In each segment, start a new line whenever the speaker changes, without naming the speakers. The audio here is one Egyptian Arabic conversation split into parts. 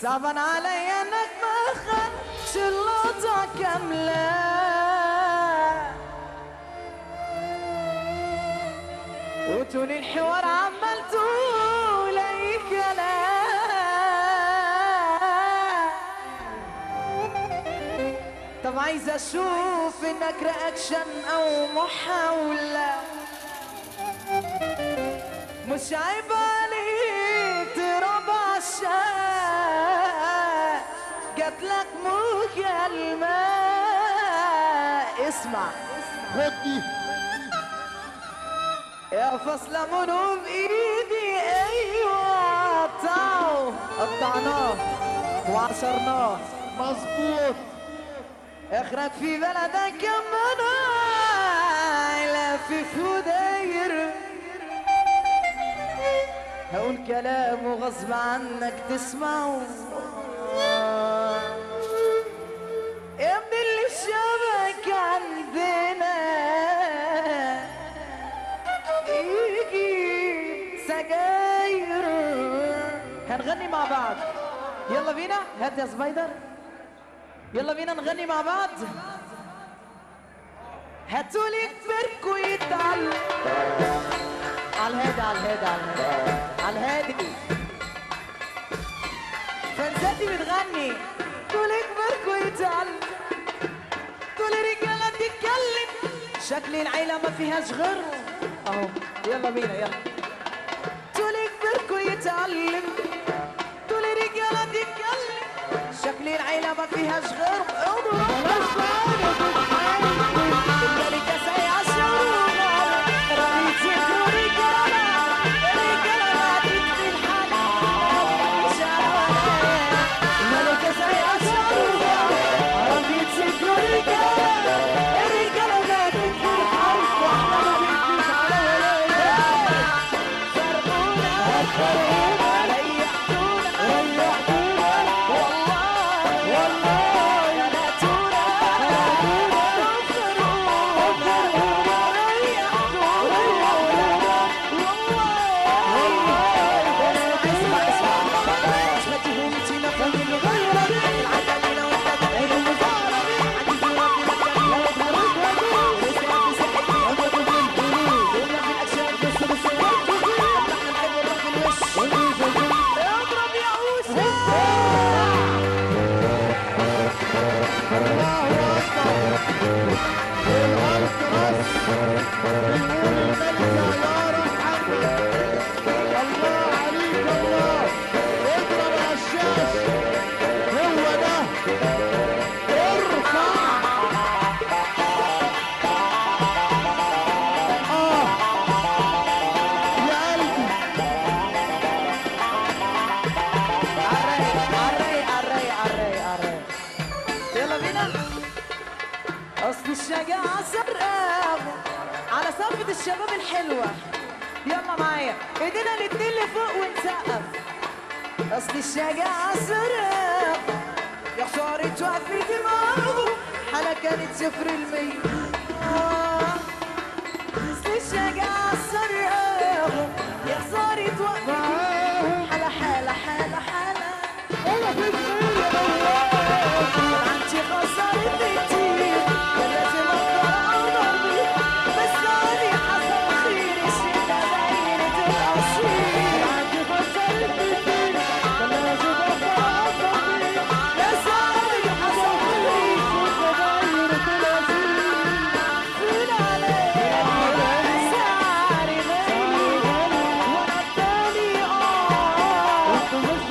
صعبان علي انك ما خدش اللقطة كاملة وطول الحوار عمال تقول اي كلام طب عايز اشوف انك رياكشن او محاولة مش عيب عليك تراب عشان جاتلك مكالمة اسمع
خدي
يا فصل منو بايدي ايوه قطعه قطعناه وعصرناه
مظبوط
اخرك في بلدك كمنا لافف وداير هقول كلام وغصب عنك تسمعه يا ابن اللي شبك عندنا يجي سجاير هنغني مع بعض يلا بينا هات يا سبايدر يلا بينا نغني مع بعض هاتوا لي كبركوا يتعلم على الهادي على الهادي على الهادي على الهادي فرزاتي بتغني تقول كبركوا يتعلم تقول رجالة تتكلم شكل العيلة ما فيهاش غير اهو يلا بينا يلا تقول كبركوا يتعلم تقول رجالة تتكلم شكل العيلة ما فيهاش غير الملكة سايعة شعورنا رميت ذكر رجالة رجالة ما تكفي الحل الملكة سايعة شعورنا رميت ذكر رجالة رجالة ما تكفي الحل واحنا ما بنكفيش على ولا فرقونا فرقونا ريحتونا ريحتونا والله والله يا ناتونا اضرب يا اوسع
الله اكبر الارض راس بنقول الملكة يارا محمد الله عليك الله اضرب على الشاش هو ده ارفع اه يا قلبي
عالرايق عالرايق عالرايق عالرايق عالرايق يلا بينا اصل الشجاعة سرقة على صفة الشباب الحلوة يلا معايا ايدينا الاتنين لفوق ونسقف اصل الشجاعة سرقة يا خسارة وقفي دماغه حالة كانت صفر المية آه. اصل الشجاعة سرقة يا خسارة وقفي حالة حالة حالة حالة عندي خسارة كتير كان لازم أفضل أضربي بس أنا حصل خير الشدة باينة الأصيل عندي خسارة كتير كان لازم أفضل أضربي بس أنا حصل خير الشدة باينة الأصيل فين عليك سعري غالي وأنا التاني آه وأنتوا مش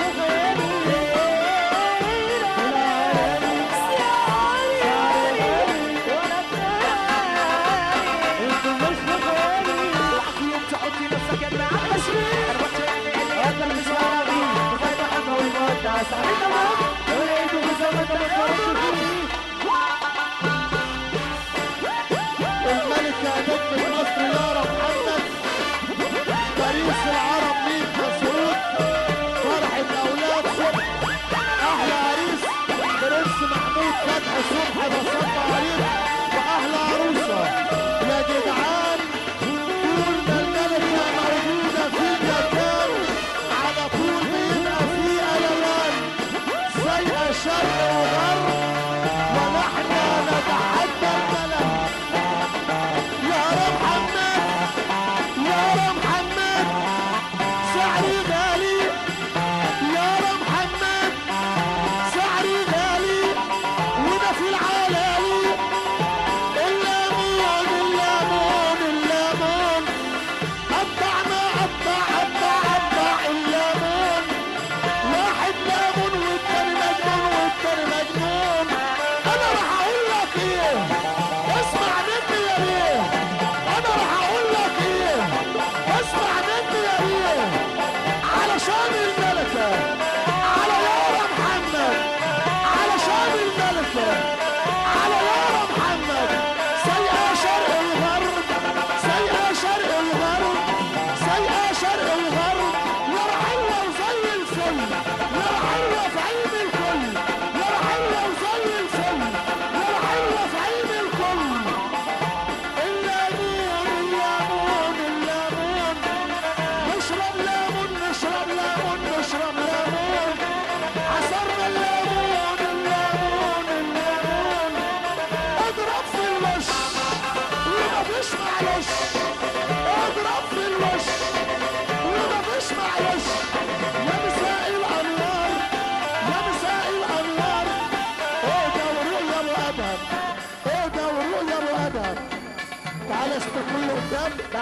الملكة نجمة مصر يارا محمد باريس العرب مين مسعود فرحة أولاد صبح أحلى عريس برنس محمود فتحي صبحي بصب عليك وأحلى عروسة يا جدعان طول ما الملكة موجودة في مكان على طول بيبقى في قلبان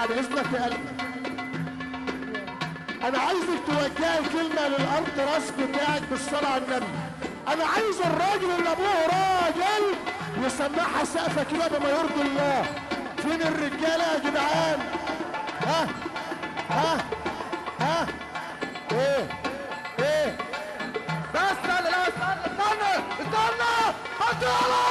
بعد اذنك يا قلبي انا عايزك توجهي كلمه للارض راس بتاعك بالصلاه على النبي انا عايز الراجل اللي ابوه راجل يسمعها سقفه كده بما يرضي الله فين الرجاله يا جدعان ها ها ها ايه ايه
بس لا لا استنى استنى استنى هتطلع